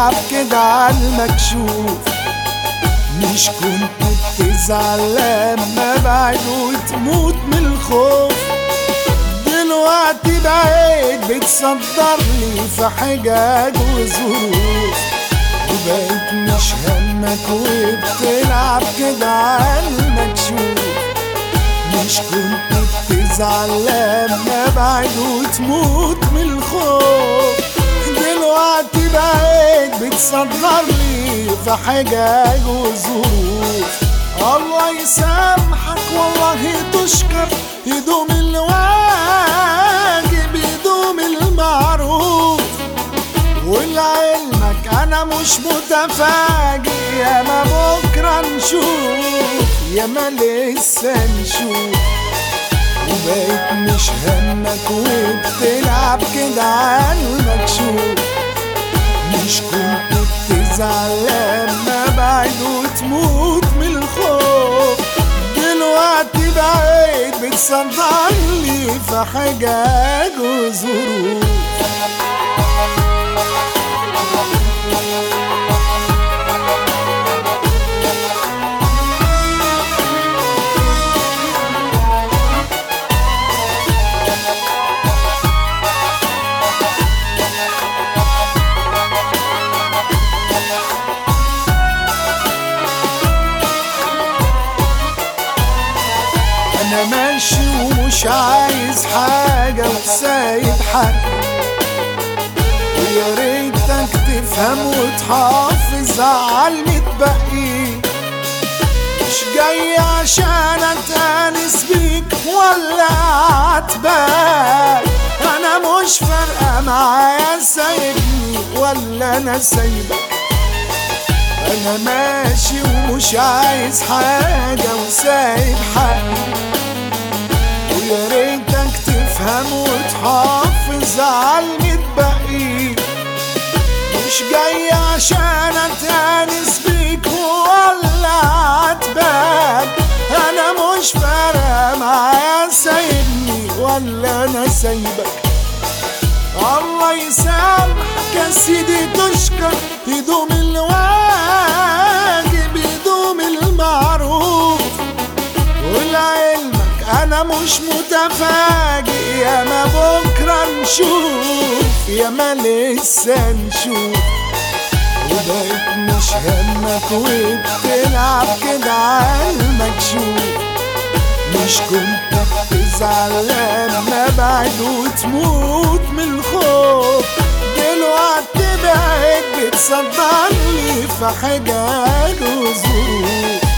بتلعب كده على المكشوف مش كنت بتزعل لما بعد وتموت من الخوف دلوقتي بقيت بتصدر لي في حجاج وظروف وبقيت مش همك وبتلعب كده على المكشوف مش كنت بتزعل لما بعد وتموت من الخوف دلوقتي بقيت بتصدر لي في حجاج وظروف الله يسامحك والله تشكر يدوم الواجب يدوم المعروف ولعلمك انا مش متفاجئ يا ما بكره نشوف يا ما لسه نشوف وبقيت مش همك وبتلعب كده على المكشوف مش كنت بتزعل لما بعد وتموت من الخوف دلوقتي بقيت بتصدر لي في حجاج وظروف انا ماشي ومش عايز حاجة وسايب حق ويا ريتك تفهم وتحافظ على المتبقي مش جاي عشان اتانس بيك ولا عاتبك انا مش فارقة معايا سايبني ولا انا سايبك انا ماشي ومش عايز حاجة وسايب حقي ويا ريتك تفهم وتحافظ على المتبقي مش جاي عشان اتانس بيك ولا عاتبك انا مش فارقة معايا سايبني ولا انا سايبك الله يسامحك يا سيدي تشكر يدوم الواجب يدوم المعروف ولعلمك انا مش متفاجئ يا ما بكره نشوف يا ما لسه نشوف وبقيت مش همك وبتلعب كده على المكشوف مش كنت بتزعل لما بعد وتموت من الخوف دلوقتي بقيت بتصدر لي في حجاج وظروف